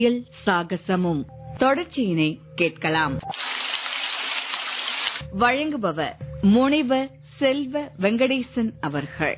இல் சாகசமும் தொடர்ச்சியினை கேட்கலாம் வழங்குபவர் முனைவர் செல்வ வெங்கடேசன் அவர்கள்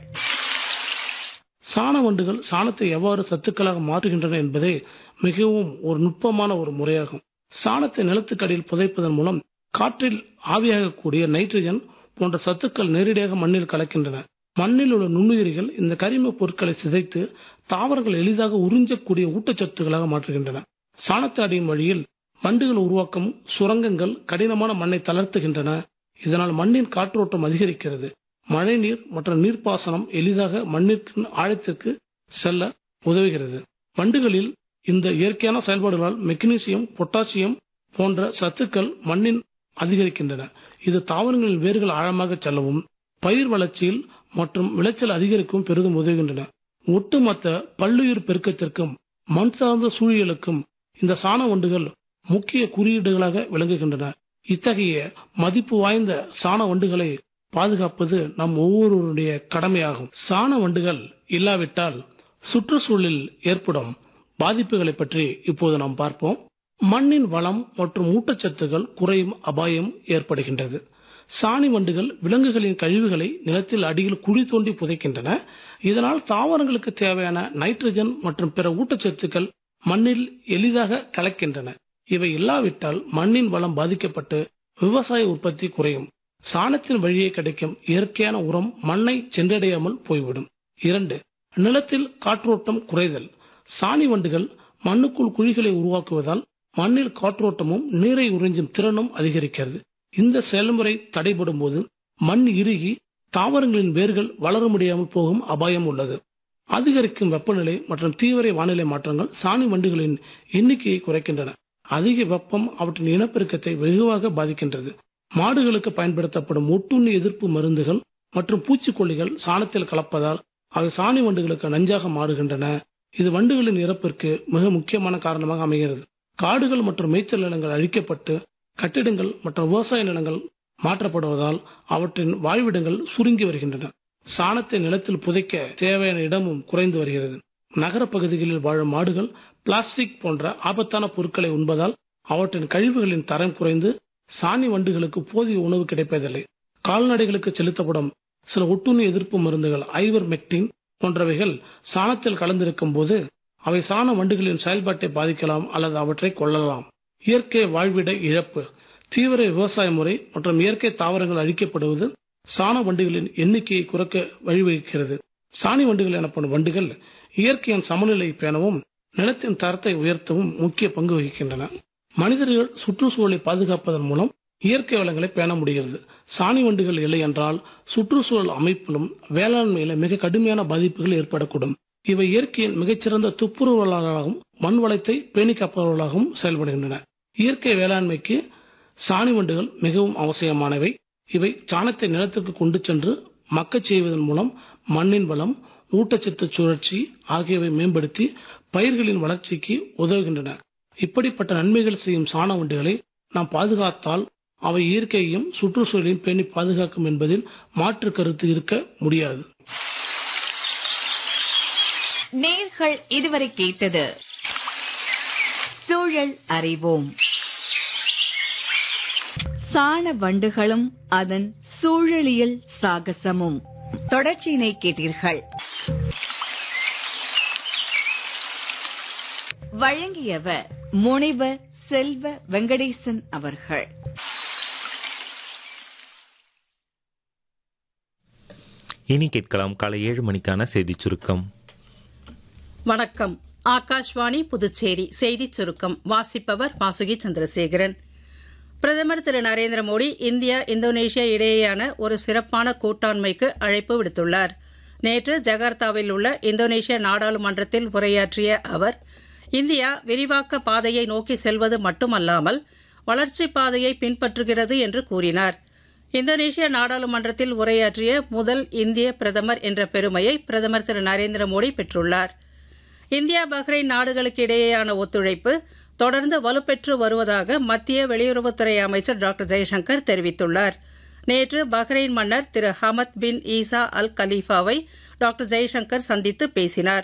சாண வண்டுகள் சாணத்தை எவ்வாறு சத்துக்களாக மாற்றுகின்றன என்பதே மிகவும் ஒரு நுட்பமான ஒரு முறையாகும் சாணத்தை நிலத்துக்கடியில் புதைப்பதன் மூலம் காற்றில் ஆவியாகக்கூடிய நைட்ரஜன் போன்ற சத்துக்கள் நேரடியாக மண்ணில் கலக்கின்றன மண்ணில் உள்ள நுண்ணுயிரிகள் இந்த கரிம பொருட்களை சிதைத்து தாவரங்கள் எளிதாக உறிஞ்சக்கூடிய ஊட்டச்சத்துக்களாக மாற்றுகின்றன சாணத்தை அடியும் வழியில் வண்டுகள் உருவாக்கும் சுரங்கங்கள் கடினமான மண்ணை தளர்த்துகின்றன இதனால் மண்ணின் காற்றோட்டம் அதிகரிக்கிறது மழைநீர் மற்றும் நீர்ப்பாசனம் எளிதாக மண்ணிற்கு ஆழத்திற்கு செல்ல உதவுகிறது வண்டுகளில் இந்த இயற்கையான செயல்பாடுகளால் மெக்னீசியம் பொட்டாசியம் போன்ற சத்துக்கள் மண்ணின் அதிகரிக்கின்றன இது தாவரங்களின் வேர்கள் ஆழமாக செல்லவும் பயிர் வளர்ச்சியில் மற்றும் விளைச்சல் அதிகரிக்கவும் பெரிதும் உதவுகின்றன ஒட்டுமொத்த பல்லுயிர் பெருக்கத்திற்கும் மண் சார்ந்த சூழியலுக்கும் இந்த சாண வண்டுகள் முக்கிய குறியீடுகளாக விளங்குகின்றன இத்தகைய மதிப்பு வாய்ந்த சாண வண்டுகளை பாதுகாப்பது நம் ஒவ்வொருவருடைய கடமையாகும் சாண வண்டுகள் இல்லாவிட்டால் சுற்றுச்சூழலில் ஏற்படும் பாதிப்புகளை பற்றி இப்போது நாம் பார்ப்போம் மண்ணின் வளம் மற்றும் ஊட்டச்சத்துகள் குறையும் அபாயம் ஏற்படுகின்றது சாணி வண்டுகள் விலங்குகளின் கழிவுகளை நிலத்தில் அடியில் குழி தோண்டி புதைக்கின்றன இதனால் தாவரங்களுக்கு தேவையான நைட்ரஜன் மற்றும் பிற ஊட்டச்சத்துக்கள் மண்ணில் எளிதாக கலக்கின்றன இவை இல்லாவிட்டால் மண்ணின் வளம் பாதிக்கப்பட்டு விவசாய உற்பத்தி குறையும் சாணத்தின் வழியே கிடைக்கும் இயற்கையான உரம் மண்ணை சென்றடையாமல் போய்விடும் இரண்டு நிலத்தில் காற்றோட்டம் குறைதல் சாணி வண்டுகள் மண்ணுக்குள் குழிகளை உருவாக்குவதால் மண்ணில் காற்றோட்டமும் நீரை உறிஞ்சும் திறனும் அதிகரிக்கிறது இந்த செயல்முறை தடைபடும் போது மண் இறுகி தாவரங்களின் வேர்கள் வளர முடியாமல் போகும் அபாயம் உள்ளது அதிகரிக்கும் வெப்பநிலை மற்றும் தீவிர வானிலை மாற்றங்கள் சாணி வண்டுகளின் எண்ணிக்கையை குறைக்கின்றன அதிக வெப்பம் அவற்றின் இனப்பெருக்கத்தை வெகுவாக பாதிக்கின்றது மாடுகளுக்கு பயன்படுத்தப்படும் ஒட்டுண்ணி எதிர்ப்பு மருந்துகள் மற்றும் பூச்சிக்கொல்லிகள் சாணத்தில் கலப்பதால் அவை சாணி வண்டுகளுக்கு நஞ்சாக மாறுகின்றன இது வண்டுகளின் இறப்பிற்கு மிக முக்கியமான காரணமாக அமைகிறது காடுகள் மற்றும் மேய்ச்சல் நிலங்கள் அழிக்கப்பட்டு கட்டிடங்கள் மற்றும் விவசாய நிலங்கள் மாற்றப்படுவதால் அவற்றின் வாழ்விடங்கள் சுருங்கி வருகின்றன சாணத்தை நிலத்தில் புதைக்க தேவையான இடமும் குறைந்து வருகிறது நகர பகுதிகளில் வாழும் மாடுகள் பிளாஸ்டிக் போன்ற ஆபத்தான பொருட்களை உண்பதால் அவற்றின் கழிவுகளின் தரம் குறைந்து சாணி வண்டுகளுக்கு போதிய உணவு கிடைப்பதில்லை கால்நடைகளுக்கு செலுத்தப்படும் சில ஒட்டுண்ணி எதிர்ப்பு மருந்துகள் ஐவர் மெக்டின் போன்றவைகள் சாணத்தில் கலந்திருக்கும் போது அவை சாண வண்டுகளின் செயல்பாட்டை பாதிக்கலாம் அல்லது அவற்றை கொள்ளலாம் இயற்கை வாழ்விட இழப்பு தீவிர விவசாய முறை மற்றும் இயற்கை தாவரங்கள் அழிக்கப்படுவது சாண வண்டுகளின் எண்ணிக்கையை குறைக்க வழிவகுக்கிறது சாணி வண்டுகள் எனப்படும் வண்டுகள் இயற்கையின் சமநிலை பேணவும் நிலத்தின் தரத்தை உயர்த்தவும் முக்கிய பங்கு வகிக்கின்றன மனிதர்கள் சுற்றுச்சூழலை பாதுகாப்பதன் மூலம் இயற்கை வளங்களை பேண முடிகிறது சாணி வண்டுகள் இல்லை என்றால் சுற்றுச்சூழல் அமைப்பிலும் வேளாண்மையில மிக கடுமையான பாதிப்புகள் ஏற்படக்கூடும் இவை இயற்கையின் மிகச்சிறந்த துப்புரவாளர்களாகவும் மண் வளத்தை பேணி காப்பவர்களாகவும் செயல்படுகின்றன இயற்கை வேளாண்மைக்கு சாணி வண்டுகள் மிகவும் அவசியமானவை இவை சாணத்தை நிலத்திற்கு கொண்டு சென்று மக்கச் செய்வதன் மூலம் மண்ணின் வளம் ஊட்டச்சத்து சுழற்சி ஆகியவை மேம்படுத்தி பயிர்களின் வளர்ச்சிக்கு உதவுகின்றன இப்படிப்பட்ட நன்மைகள் செய்யும் சாண வண்டுகளை நாம் பாதுகாத்தால் அவை இயற்கையையும் சுற்றுச்சூழலையும் பேணி பாதுகாக்கும் என்பதில் மாற்று கருத்து இருக்க முடியாது நேர்கள் இதுவரை கேட்டது சூழல் அறிவோம் சாண வண்டுகளும் அதன் சூழலியல் சாகசமும் தொடர்ச்சியினை கேட்டீர்கள் வழங்கியவர் முனைவர் செல்வ வெங்கடேசன் அவர்கள் இனி கேட்கலாம் காலை ஏழு மணிக்கான செய்திச் சுருக்கம் வணக்கம் ஆகாஷ்வாணி புதுச்சேரி செய்திச் சுருக்கம் வாசிப்பவர் வாசுகி சந்திரசேகரன் பிரதமர் திரு நரேந்திர மோடி இந்தியா இந்தோனேஷியா இடையேயான ஒரு சிறப்பான கூட்டாண்மைக்கு அழைப்பு விடுத்துள்ளார் நேற்று ஜகார்த்தாவில் உள்ள இந்தோனேஷிய நாடாளுமன்றத்தில் உரையாற்றிய அவர் இந்தியா விரிவாக்க பாதையை நோக்கி செல்வது மட்டுமல்லாமல் வளர்ச்சி பாதையை பின்பற்றுகிறது என்று கூறினார் இந்தோனேஷிய நாடாளுமன்றத்தில் உரையாற்றிய முதல் இந்திய பிரதமர் என்ற பெருமையை பிரதமர் திரு நரேந்திர மோடி பெற்றுள்ளார் இந்தியா பஹ்ரைன் நாடுகளுக்கு இடையேயான ஒத்துழைப்பு தொடர்ந்து வலுப்பெற்று வருவதாக மத்திய வெளியுறவுத்துறை அமைச்சர் டாக்டர் ஜெய்சங்கர் தெரிவித்துள்ளார் நேற்று பஹ்ரைன் மன்னர் திரு ஹமத் பின் ஈசா அல் கலீஃபாவை டாக்டர் ஜெய்சங்கர் சந்தித்து பேசினார்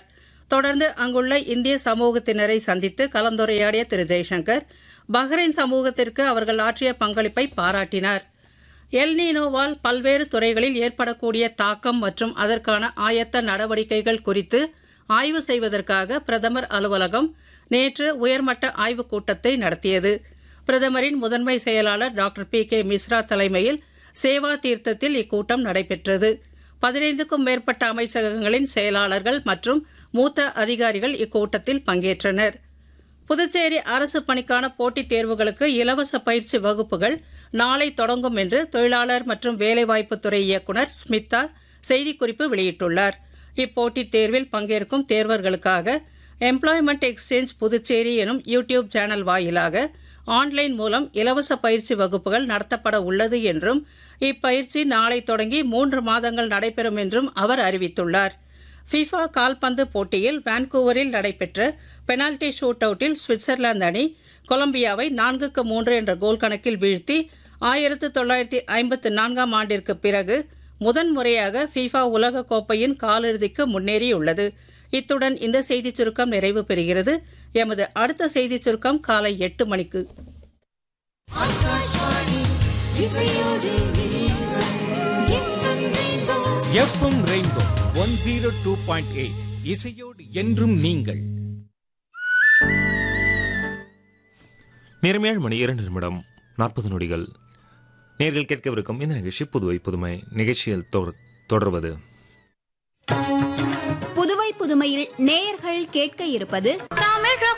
தொடர்ந்து அங்குள்ள இந்திய சமூகத்தினரை சந்தித்து கலந்துரையாடிய திரு ஜெய்சங்கர் பஹ்ரைன் சமூகத்திற்கு அவர்கள் ஆற்றிய பங்களிப்பை பாராட்டினார் எல்னினோவால் பல்வேறு துறைகளில் ஏற்படக்கூடிய தாக்கம் மற்றும் அதற்கான ஆயத்த நடவடிக்கைகள் குறித்து ஆய்வு செய்வதற்காக பிரதமர் அலுவலகம் நேற்று உயர்மட்ட ஆய்வுக் கூட்டத்தை நடத்தியது பிரதமரின் முதன்மை செயலாளர் டாக்டர் பி கே மிஸ்ரா தலைமையில் சேவா தீர்த்தத்தில் இக்கூட்டம் நடைபெற்றது பதினைந்துக்கும் மேற்பட்ட அமைச்சகங்களின் செயலாளர்கள் மற்றும் மூத்த அதிகாரிகள் இக்கூட்டத்தில் பங்கேற்றனர் புதுச்சேரி அரசு பணிக்கான போட்டித் தேர்வுகளுக்கு இலவச பயிற்சி வகுப்புகள் நாளை தொடங்கும் என்று தொழிலாளர் மற்றும் வேலைவாய்ப்புத்துறை இயக்குநர் ஸ்மிதா செய்திக்குறிப்பு வெளியிட்டுள்ளார் இப்போட்டித் தேர்வில் பங்கேற்கும் தேர்வர்களுக்காக எம்ப்ளாய்மெண்ட் எக்ஸ்சேஞ்ச் புதுச்சேரி எனும் யூடியூப் சேனல் வாயிலாக ஆன்லைன் மூலம் இலவச பயிற்சி வகுப்புகள் நடத்தப்பட உள்ளது என்றும் இப்பயிற்சி நாளை தொடங்கி மூன்று மாதங்கள் நடைபெறும் என்றும் அவர் அறிவித்துள்ளார் ஃபிஃபா கால்பந்து போட்டியில் வான்கூவரில் நடைபெற்ற பெனால்டி ஷூட் அவுட்டில் சுவிட்சர்லாந்து அணி கொலம்பியாவை நான்குக்கு மூன்று என்ற கோல் கணக்கில் வீழ்த்தி ஆயிரத்து தொள்ளாயிரத்தி ஐம்பத்து நான்காம் ஆண்டிற்கு பிறகு முதன்முறையாக ஃபிஃபா உலகக் கோப்பையின் காலிறுதிக்கு முன்னேறியுள்ளது இத்துடன் இந்த செய்திச் சுருக்கம் நிறைவு பெறுகிறது எமது அடுத்த செய்திச் சுருக்கம் காலை எட்டு மணிக்கு FM rainbow one zero two point eight இசையோடு என்றும் நீங்கள் நேரம் ஏழு மணி இரண்டு நிமிடம் நாற்பது நொடிகள் நேர்கள் கேட்கவிருக்கும் இந்த நிகழ்ச்சி புதுவை புதுமை நிகழ்ச்சியில் தொ- தொடர்வது புதுவை புதுமையில் நேயர்கள் கேட்க இருப்பது தமிழ